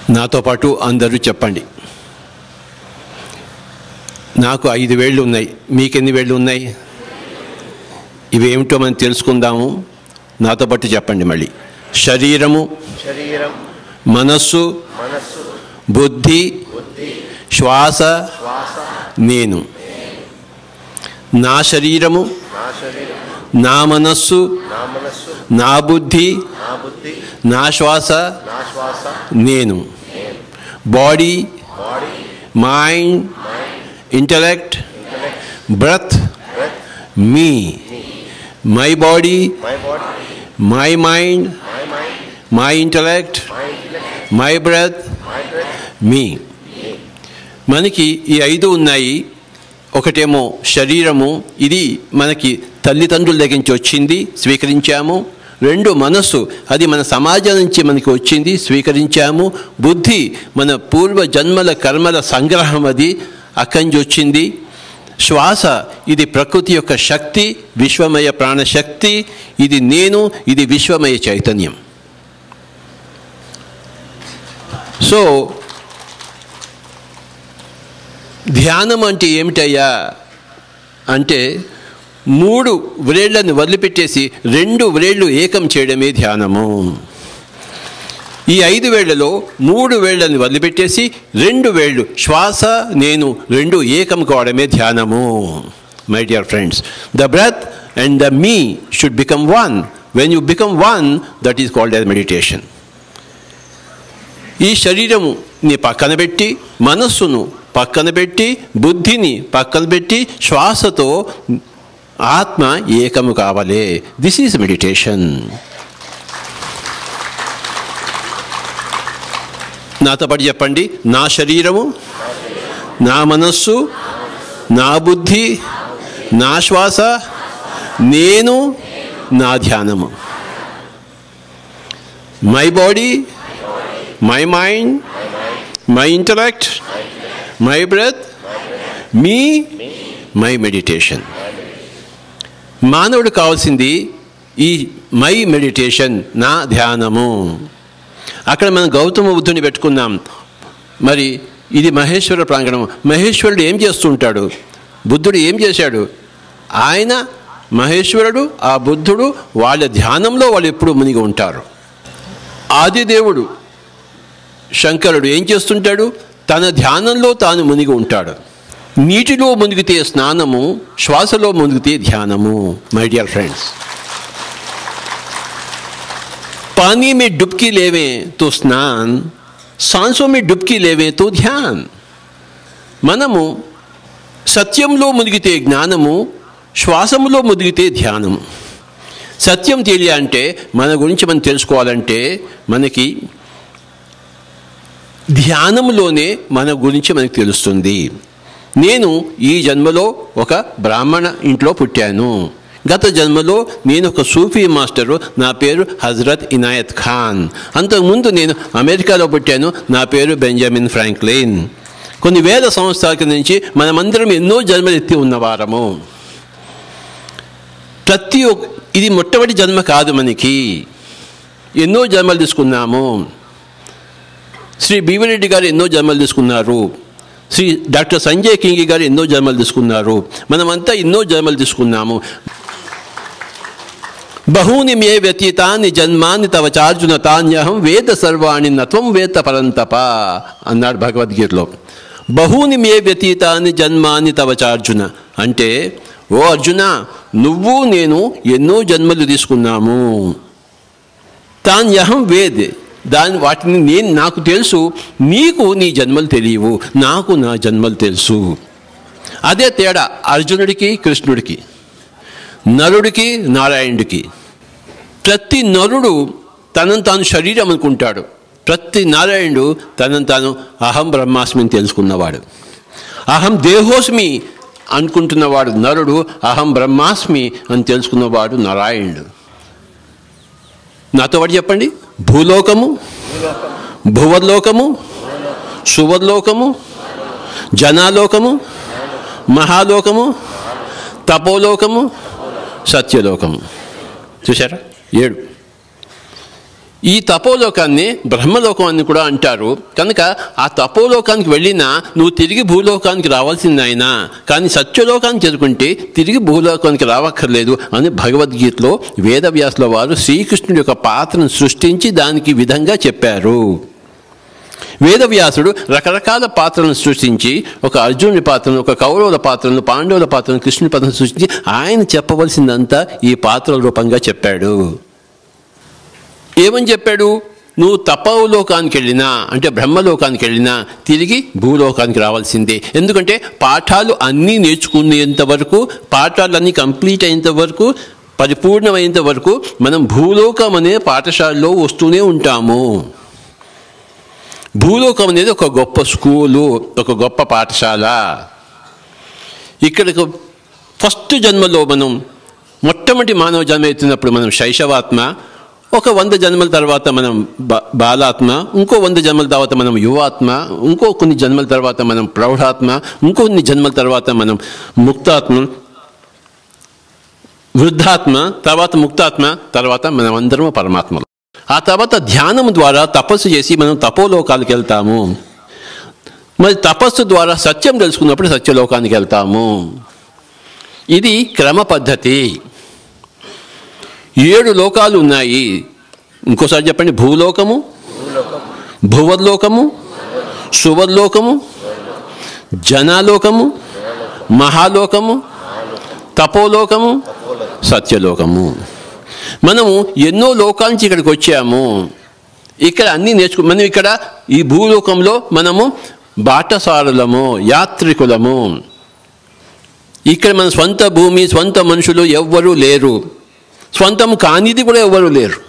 నాతో పాటు అందరూ చెప్పండి నాకు ఐదు వేళ్ళు ఉన్నాయి మీకెన్ని వేళ్ళు ఉన్నాయి ఇవి ఏమిటో మనం తెలుసుకుందాము నాతో పాటు చెప్పండి మళ్ళీ శరీరము శరీరం మనస్సు మనస్సు బుద్ధి బుద్ధి శ్వాస శ్వాస నేను నా శరీరము నా శరీరం నా మనస్సు నా మనస్సు నా బుద్ధి నా బుద్ధి నా శ్వాస నా శ్వాస నేను body body mind intellect intellect breath breath me my body my body my mind my mind my intellect my intellect my breath my breath me మనకి ఈ ఐదు ఉన్నాయి ఒకటేమో శరీరము ఇది మనకి తల్లిదండ్రుల దగ్గర నుంచి వచ్చింది స్వీకరించాము రెండు మనస్సు అది మన సమాజం నుంచి మనకి వచ్చింది స్వీకరించాము బుద్ధి మన పూర్వ జన్మల కర్మల సంగ్రహం అది అక్కడి నుంచి వచ్చింది శ్వాస ఇది ప్రకృతి యొక్క శక్తి విశ్వమయ ప్రాణశక్తి ఇది నేను ఇది విశ్వమయ చైతన్యం సో ధ్యానం అంటే ఏమిటయ్యా అంటే మూడు వ్రేళ్లను వదిలిపెట్టేసి రెండు వ్రేళ్ళు ఏకం చేయడమే ధ్యానము ఈ ఐదు వేళ్లలో మూడు వేళ్లను వదిలిపెట్టేసి రెండు వేళ్ళు శ్వాస నేను రెండు ఏకం కావడమే ధ్యానము my dear friends the breath and the me should become one when you become one that is called as meditation ఈ శరీరముని పక్కన పెట్టి మనస్సును పక్కన పెట్టి బుద్ధిని పక్కన పెట్టి శ్వాసతో ఆత్మ ఏకము కావాలి దిస్ ఈజ్ మెడిటేషన్ నాతో పాటు చెప్పండి నా శరీరము నా మనస్సు నా బుద్ధి నా శ్వాస నేను నా ధ్యానము my body my mind my intellect my breath me my meditation మానవుడు కావాల్సింది ఈ మై మెడిటేషన్ నా ధ్యానము అక్కడ మనం గౌతమ బుద్ధుని పెట్టుకున్నాం మరి ఇది మహేశ్వర ప్రాంగణం మహేశ్వరుడు ఏం చేస్తుంటాడు బుద్ధుడు ఏం చేశాడు ఆయన మహేశ్వరుడు ఆ బుద్ధుడు వాళ్ళ ధ్యానంలో వాళ్ళు ఎప్పుడు మునిగి ఉంటారు ఆదిదేవుడు శంకరుడు ఏం చేస్తుంటాడు తన ధ్యానంలో తాను మునిగి ఉంటాడు నీటిలో మునిగితే స్నానము శ్వాసలో మునిగితే ధ్యానము మై డియర్ ఫ్రెండ్స్ पानी में डुबकी लेवें तो स्नान सांसों में डुबकी लेवें तो ध्यान మనము సత్యంలో మునిగితే జ్ఞానము శ్వాసములో మునిగితే ధ్యానము సత్యం తెలియాలంటే మన గురించి మనం తెలుసుకోవాలంటే మనకి ధ్యానంలోనే మన గురించి మనకు తెలుస్తుంది నేను ఈ జన్మలో ఒక బ్రాహ్మణ ఇంట్లో పుట్టాను గత జన్మలో నేను ఒక సూఫీ మాస్టరు నా పేరు హజరత్ ఇనాయత్ ఖాన్ అంతకుముందు నేను అమెరికాలో పుట్టాను నా పేరు బెంజమిన్ ఫ్రాంక్లిన్ కొన్ని వేల సంవత్సరాల కింద నుంచి మనమందరం ఎన్నో జన్మలు ఎత్తి ఉన్నవారము ప్రతి ఒక్క ఇది మొట్టమొదటి జన్మ కాదు మనకి ఎన్నో జన్మలు తీసుకున్నాము శ్రీ బీవిరెడ్డి గారు ఎన్నో జన్మలు తీసుకున్నారు శ్రీ డాక్టర్ సంజయ్ కింగి గారు ఎన్నో జన్మలు తీసుకున్నారు మనమంతా ఎన్నో జన్మలు తీసుకున్నాము బహూని మే వ్యతీతాన్ని జన్మాన్ని తవ చార్జున తాన్యహం వేద సర్వాణి నత్వం వేద పరంతప అన్నాడు భగవద్గీతలో బహూని మే వ్యతీతాన్ని జన్మాన్ని తవ చార్జున అంటే ఓ అర్జున నువ్వు నేను ఎన్నో జన్మలు తీసుకున్నాము తాన్యహం వేద్ దాని వాటిని నేను నాకు తెలుసు నీకు నీ జన్మలు తెలియవు నాకు నా జన్మలు తెలుసు అదే తేడా అర్జునుడికి కృష్ణుడికి నరుడికి నారాయణుడికి ప్రతి నరుడు తనను తాను శరీరం అనుకుంటాడు ప్రతి నారాయణుడు తనను తాను అహం బ్రహ్మాస్మిని తెలుసుకున్నవాడు అహం దేహోస్మి అనుకుంటున్నవాడు నరుడు అహం బ్రహ్మాస్మి అని తెలుసుకున్నవాడు నారాయణుడు నాతో వాడు చెప్పండి భూలోకము భువర్లోకము సువర్లోకము జనాలోకము మహాలోకము తపోలోకము సత్యలోకము చూసారా ఏడు ఈ తపోలోకాన్ని బ్రహ్మలోకం అని కూడా అంటారు కనుక ఆ తపోలోకానికి వెళ్ళినా నువ్వు తిరిగి భూలోకానికి రావాల్సింది ఆయన కానీ సత్యలోకానికి చేరుకుంటే తిరిగి భూలోకానికి రావక్కర్లేదు అని భగవద్గీతలో వేదవ్యాసుల వారు శ్రీకృష్ణుడి యొక్క పాత్రను సృష్టించి దానికి విధంగా చెప్పారు వేదవ్యాసుడు రకరకాల పాత్రలను సృష్టించి ఒక అర్జునుడి పాత్రను ఒక కౌరవుల పాత్రను పాండవుల పాత్రను కృష్ణుడి పాత్రను సృష్టించి ఆయన చెప్పవలసిందంతా ఈ పాత్రల రూపంగా చెప్పాడు ఏమని చెప్పాడు నువ్వు తపలోకానికి వెళ్ళినా అంటే బ్రహ్మలోకానికి వెళ్ళినా తిరిగి భూలోకానికి రావాల్సిందే ఎందుకంటే పాఠాలు అన్నీ నేర్చుకునేంత వరకు పాఠాలన్నీ కంప్లీట్ అయ్యేంత వరకు పరిపూర్ణమైనంత వరకు మనం భూలోకం అనే పాఠశాలలో వస్తూనే ఉంటాము భూలోకం అనేది ఒక గొప్ప స్కూలు ఒక గొప్ప పాఠశాల ఇక్కడ ఫస్ట్ జన్మలో మనం మొట్టమొదటి మానవ జన్మ ఎత్తినప్పుడు మనం శైశవాత్మ ఒక వంద జన్మల తర్వాత మనం బా బాలాత్మ ఇంకో వంద జన్మల తర్వాత మనం యువాత్మ ఇంకో కొన్ని జన్మల తర్వాత మనం ప్రౌఢాత్మ ఇంకో కొన్ని జన్మల తర్వాత మనం ముక్తాత్మ వృద్ధాత్మ తర్వాత ముక్తాత్మ తర్వాత మనం అందరము పరమాత్మలు ఆ తర్వాత ధ్యానం ద్వారా తపస్సు చేసి మనం తపోలోకాలకు వెళ్తాము మరి తపస్సు ద్వారా సత్యం తెలుసుకున్నప్పుడు సత్యలోకానికి వెళ్తాము ఇది క్రమ పద్ధతి ఏడు లోకాలు ఉన్నాయి ఇంకోసారి చెప్పండి భూలోకము భువర్లోకము సువర్లోకము జనాలోకము మహాలోకము తపోలోకము సత్యలోకము మనము ఎన్నో లోకాల నుంచి ఇక్కడికి వచ్చాము ఇక్కడ అన్నీ నేర్చుకు మనం ఇక్కడ ఈ భూలోకంలో మనము బాటసారులము యాత్రికులము ఇక్కడ మన స్వంత భూమి స్వంత మనుషులు ఎవ్వరూ లేరు స్వంతం కానిది కూడా ఎవ్వరూ లేరు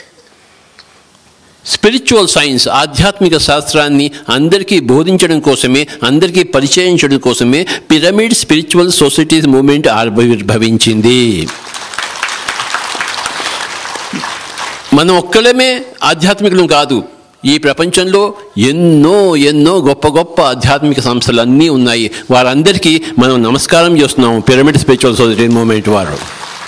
స్పిరిచువల్ సైన్స్ ఆధ్యాత్మిక శాస్త్రాన్ని అందరికీ బోధించడం కోసమే అందరికీ పరిచయించడం కోసమే పిరమిడ్ స్పిరిచువల్ సొసైటీస్ మూమెంట్ ఆవిర్భవించింది మనం ఒక్కలమే ఆధ్యాత్మికులం కాదు ఈ ప్రపంచంలో ఎన్నో ఎన్నో గొప్ప గొప్ప ఆధ్యాత్మిక సంస్థలు అన్నీ ఉన్నాయి వారందరికీ మనం నమస్కారం చేస్తున్నాం పిరమిడ్ స్పిరిచువల్ సొసైటీ మూమెంట్ వారు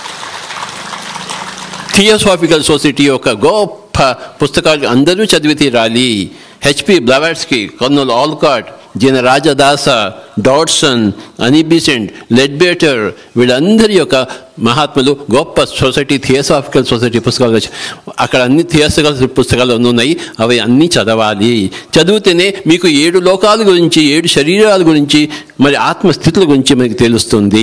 థియోసాఫికల్ సొసైటీ యొక్క గొప్ప పుస్తకాలు అందరూ చదివి తీరాలి HP Blavatsky Colonel Olcott Jinarajadasa Dotson Annie Besant Leadbeater వీళ్ళందరి యొక్క మహాత్ములు గొప్ప సొసైటీ థియోసాఫికల్ సొసైటీ పుస్తకాలు వచ్చి- అక్కడ అన్ని థియోసాఫికల్ పుస్తకాలు ఉన్నాయి అవి అన్నీ చదవాలి చదివితేనే మీకు ఏడు లోకాల గురించి ఏడు శరీరాల గురించి మరి ఆత్మస్థితుల గురించి మనకి తెలుస్తుంది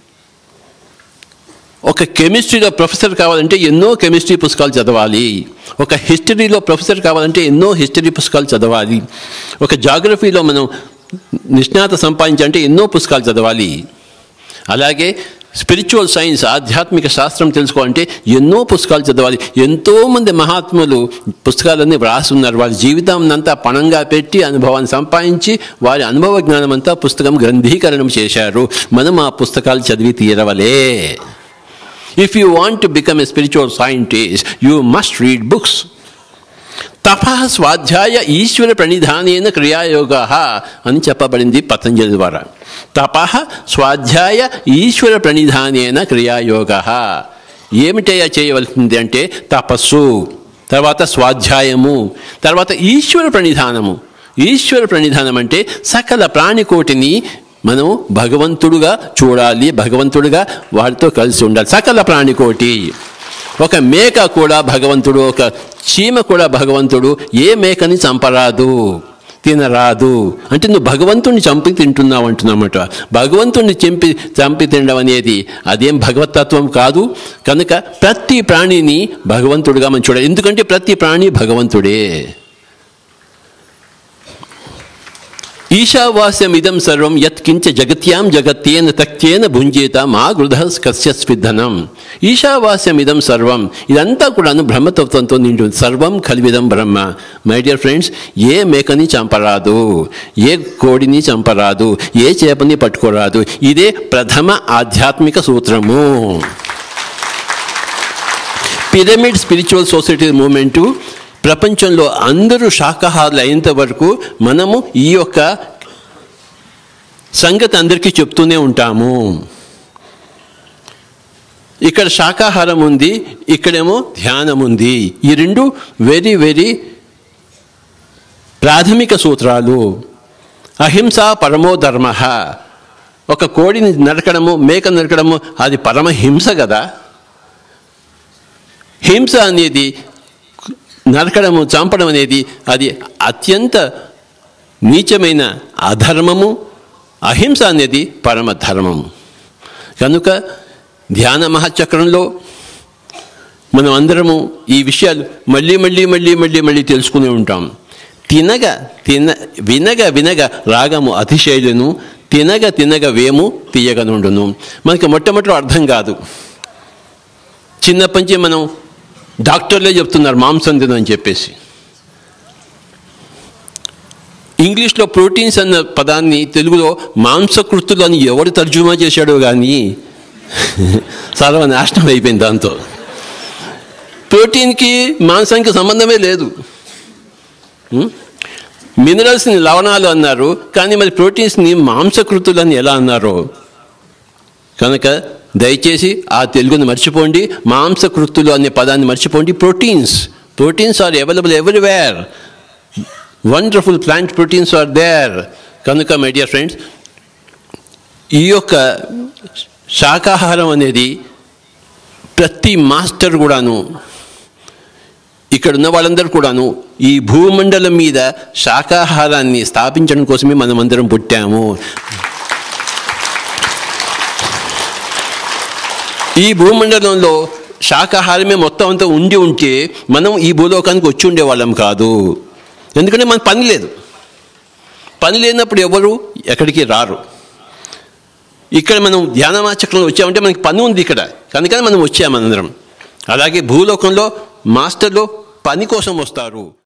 ఒక కెమిస్ట్రీలో ప్రొఫెసర్ కావాలంటే ఎన్నో కెమిస్ట్రీ పుస్తకాలు చదవాలి ఒక హిస్టరీలో ప్రొఫెసర్ కావాలంటే ఎన్నో హిస్టరీ పుస్తకాలు చదవాలి ఒక జాగ్రఫీలో మనం నిష్ణాత సంపాదించాలంటే ఎన్నో పుస్తకాలు చదవాలి అలాగే స్పిరిచువల్ సైన్స్ ఆధ్యాత్మిక శాస్త్రం తెలుసుకోవాలంటే ఎన్నో పుస్తకాలు చదవాలి ఎంతోమంది మహాత్ములు పుస్తకాలన్నీ వ్రాసి ఉన్నారు వారి జీవితం అంతా పణంగా పెట్టి అనుభవాన్ని సంపాదించి వారి అనుభవ జ్ఞానం అంతా పుస్తకం గ్రంథీకరణం చేశారు మనం ఆ పుస్తకాలు చదివి తీరవలే If you want to become a spiritual scientist, you must read books. తప స్వాధ్యాయ ఈశ్వర ప్రణిధానేన క్రియాయోగ అని చెప్పబడింది పతంజలి ద్వారా తప స్వాధ్యాయ ఈశ్వర ప్రణిధానేన క్రియాయోగ ఏమిటయ్యా చేయవలసింది అంటే తపస్సు తర్వాత స్వాధ్యాయము తర్వాత ఈశ్వర ప్రణిధానము ఈశ్వర ప్రణిధానం అంటే సకల ప్రాణికోటిని మనం భగవంతుడుగా చూడాలి భగవంతుడుగా వారితో కలిసి ఉండాలి సకల ప్రాణికోటి ఒక మేక కూడా భగవంతుడు ఒక చీమ కూడా భగవంతుడు ఏ మేకని చంపరాదు తినరాదు అంటే నువ్వు భగవంతుడిని చంపి తింటున్నావు అంటున్నమాట భగవంతుడిని చంపి చంపి తినడం అనేది అదేం భగవతత్వం కాదు కనుక ప్రతి ప్రాణిని భగవంతుడిగా మనం చూడాలి ఎందుకంటే ప్రతి ప్రాణి భగవంతుడే ఈశావాస్యమిదం సర్వం యత్కించ జగత్యాం జగత్యేన తక్త్యేన భుంజేత మా గృధ కస్య స్విద్ధనం ఈశావాస్యమిదం సర్వం ఇదంతా కూడాను బ్రహ్మతత్వంతో నిండి ఉంది. సర్వం కలివిదం బ్రహ్మ మై డియర్ ఫ్రెండ్స్ ఏ మేకని చంపరాదు ఏ కోడిని చంపరాదు ఏ చేపని పట్టుకోరాదు ఇదే ప్రథమ ఆధ్యాత్మిక సూత్రము పిరమిడ్ స్పిరిచువల్ సొసైటీ మూమెంటు ప్రపంచంలో అందరూ శాకాహారులు అయినంత వరకు మనము ఈ యొక్క సంగతి అందరికీ చెప్తూనే ఉంటాము ఇక్కడ శాకాహారం ఉంది ఇక్కడేమో ధ్యానం ఉంది ఈ రెండు వెరీ వెరీ ప్రాథమిక సూత్రాలు అహింస పరమో ధర్మ ఒక కోడిని నరకడము మేక నరకడము అది పరమహింస కదా హింస అనేది నరకడము చంపడం అనేది అది అత్యంత నీచమైన అధర్మము అహింస అనేది పరమ ధర్మము కనుక ధ్యాన మహాచక్రంలో మనం అందరము ఈ విషయాలు మళ్ళీ మళ్ళీ మళ్ళీ మళ్ళీ మళ్ళీ తెలుసుకుని ఉంటాం తినగ తిన వినగ వినగ రాగము అతిశైలును తినగ తినగ వేము తీయగనుండును మనకి మొట్టమొదటి అర్థం కాదు చిన్నప్పటి నుంచి మనం డాక్టర్లే చెప్తున్నారు మాంసం తినని చెప్పేసి ఇంగ్లీష్లో ప్రోటీన్స్ అన్న పదాన్ని తెలుగులో మాంసకృతులు అని ఎవడు తర్జుమా చేశాడో కానీ సర్వనాశనం అయిపోయింది దాంతో ప్రోటీన్కి మాంసానికి సంబంధమే లేదు మినరల్స్ని లవణాలు అన్నారు కానీ మరి ప్రోటీన్స్ని మాంసకృతులు అని ఎలా అన్నారు కనుక దయచేసి ఆ తెలుగుని మర్చిపోండి మాంసకృతులు అనే పదాన్ని మర్చిపోండి proteins proteins are available everywhere wonderful plant proteins are there కనుక మై డియర్ ఫ్రెండ్స్ ఈ యొక్క శాకాహారం అనేది ప్రతి మాస్టర్ కూడాను ఇక్కడ ఉన్న వాళ్ళందరూ కూడాను ఈ భూమండలం మీద శాకాహారాన్ని స్థాపించడం కోసమే మనం అందరం పుట్టాము ఈ భూమండలంలో శాకాహారమే మొత్తం అంతా ఉండి ఉంటే మనం ఈ భూలోకానికి వచ్చి ఉండేవాళ్ళం కాదు ఎందుకంటే మన పని లేదు పని లేనప్పుడు ఎవరు ఎక్కడికి రారు ఇక్కడ మనం ధ్యానమాచక్రంలో వచ్చామంటే మనకి పని ఉంది ఇక్కడ కనుకనే మనం వచ్చామనందరం అలాగే భూలోకంలో మాస్టర్లు పని కోసం వస్తారు